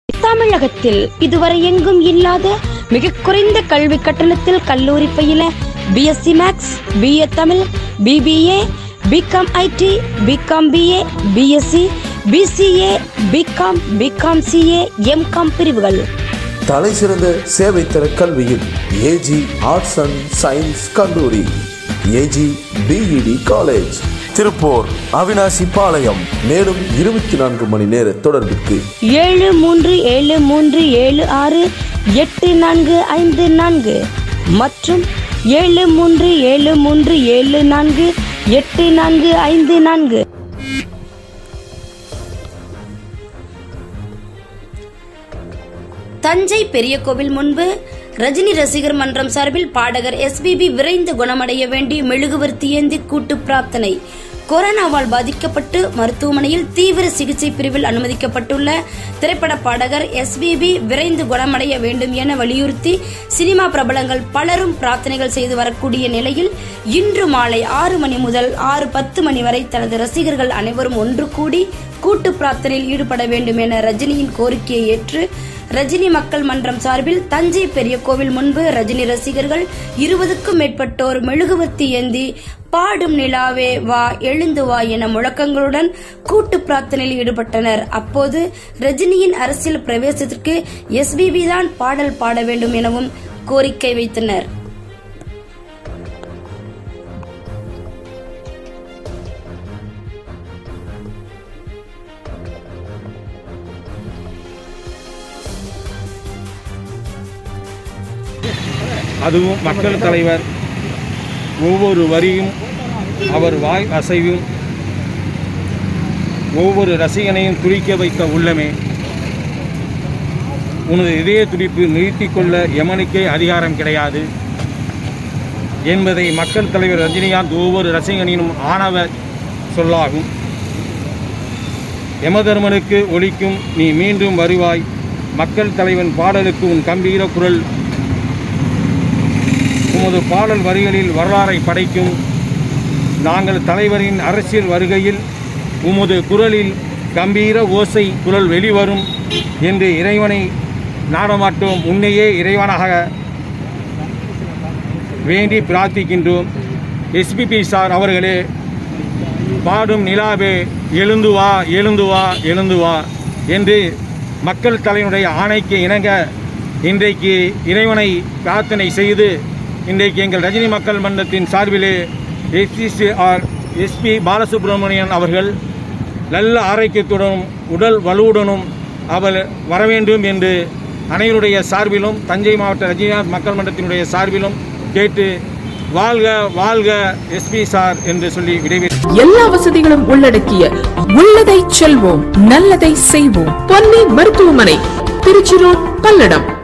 தமிழகத்தில் இதுவரை எங்கும் இல்லாத மிக குறைந்த கல்வி கட்டணத்தில் கல்லூரி பயில BSc maths BA Tamil BBA BCom IT BCom BA BSc BCA BCom BCom CA MCom பிரிவுகள் தலை சிறந்த சேவை தர கல்வியில் ஏஜி ஆர்ட்ஸ் அண்ட் சயின்ஸ் கல்லூரி AG BEd college Tiruppur Avinashipalayam மேலும் இருபத்தி நான்கு மணி நேர தொடர்பிற்கு ஏழு மூன்று ஏழு மூன்று ஏழு ஆறு எட்டு நான்கு ஐந்து நான்கு மற்றும் ஏழு மூன்று ஏழு மூன்று ஏழு நான்கு எட்டு நான்கு ஐந்து நான்கு தஞ்சை பெரிய கோவில் முன்பு ரஜினி ரசிகர் மன்றம் சார்பில் பாடகர் எஸ்பிபி விரைந்து குணமடைய வேண்டி மெழுகுவர்த்தி ஏந்தி கூட்டு பிரார்த்தனை கொரோனாவால் பாதிக்கப்பட்டு மருத்துவமனையில் தீவிர சிகிச்சை பிரிவில் அனுமதிக்கப்பட்டுள்ள திரைப்பட பாடகர் எஸ்பிபி விரைந்து குணமடைய வேண்டும் என வலியுறுத்தி சினிமா பிரபலங்கள் பலரும் பிரார்த்தனைகள் செய்து வரக்கூடிய நிலையில் இன்று மாலை ஆறு மணி முதல் ஆறு பத்து மணி வரை தனது ரசிகர்கள் அனைவரும் ஒன்று கூடி கூட்டு பிரார்த்தனையில் ஈடுபட வேண்டும் என ரஜினியின் கோரிக்கையை ஏற்று ரஜினி மக்கள் மன்றம் சார்பில் தஞ்சை பெரிய கோவில் முன்பு ரஜினி ரசிகர்கள் இருபதுக்கும் மேற்பட்டோர் மெழுகுவர்த்தி ஏந்தி பாடும் நிலாவே வா எழுந்து வா என முழக்கங்களுடன் கூட்டு பிரார்த்தனையில் ஈடுபட்டனர் அப்போது ரஜினியின் அரசியல் பிரவேசத்திற்கு எஸ்பிபி தான் பாடல் பாட வேண்டும் எனவும் கோரிக்கை வைத்தனர் அதுவும் மக்கள் தலைவர் ஒவ்வொரு வரியும் அவர் வாய் அசைவும் ஒவ்வொரு ரசிகனையும் துடிக்க வைத்த உள்ளமே உனது இதய துடிப்பு நிறுத்திக் கொள்ள எமனுக்கே அதிகாரம் கிடையாது என்பதை மக்கள் தலைவர் ரஜினிகாந்த் ஒவ்வொரு ரசிகனினும் ஆணவ சொல்லாகும் யமதர்மனுக்கு ஒலிக்கும் நீ மீண்டும் வருவாய் மக்கள் தலைவன் பாடலுக்கு உன் கம்பீர குரல் உமது பாடல் வரிகளில் வரலாறை படைக்கும் நாங்கள் தலைவரின் அரசியல் வருகையில் உமது குரலில் கம்பீர ஓசை குரல் வெளிவரும் என்று இறைவனை நாடமாட்டோம் உன்னையே இறைவனாக வேண்டி பிரார்த்திக்கின்றோம் எஸ்பிபி சார் அவர்களே பாடும் நிலாவே எழுந்து வா எழுந்து வா எழுந்து வா என்று மக்கள் தலைவனுடைய ஆணைக்கு இணங்க இன்றைக்கு இறைவனை பிரார்த்தனை செய்து இன்றைக்கு எங்கள் ரஜினி மக்கள் மன்றத்தின் சார்பிலே எஸ்பிசிஆர் எஸ்பி பாலசுப்ரமணியன் அவர்கள் நல்ல ஆரோக்கியத்துடனும் உடல் வலுவுடனும் அவர் வர வேண்டும் என்று அனைவருடைய சார்பிலும் தஞ்சை மாவட்ட ரஜினிகாந்த் மக்கள் மன்றத்தினுடைய சார்பிலும் கேட்டு வாழ்க வாழ்க எஸ்பி சார் என்று சொல்லி விடைபெறுகிறேன் எல்லா வசதிகளும் உள்ளடக்கிய உள்ளதை செல்வோம் நல்லதை செய்வோம் பொன்னி மருத்துவமனை திருச்சி ரோட் பல்லடம்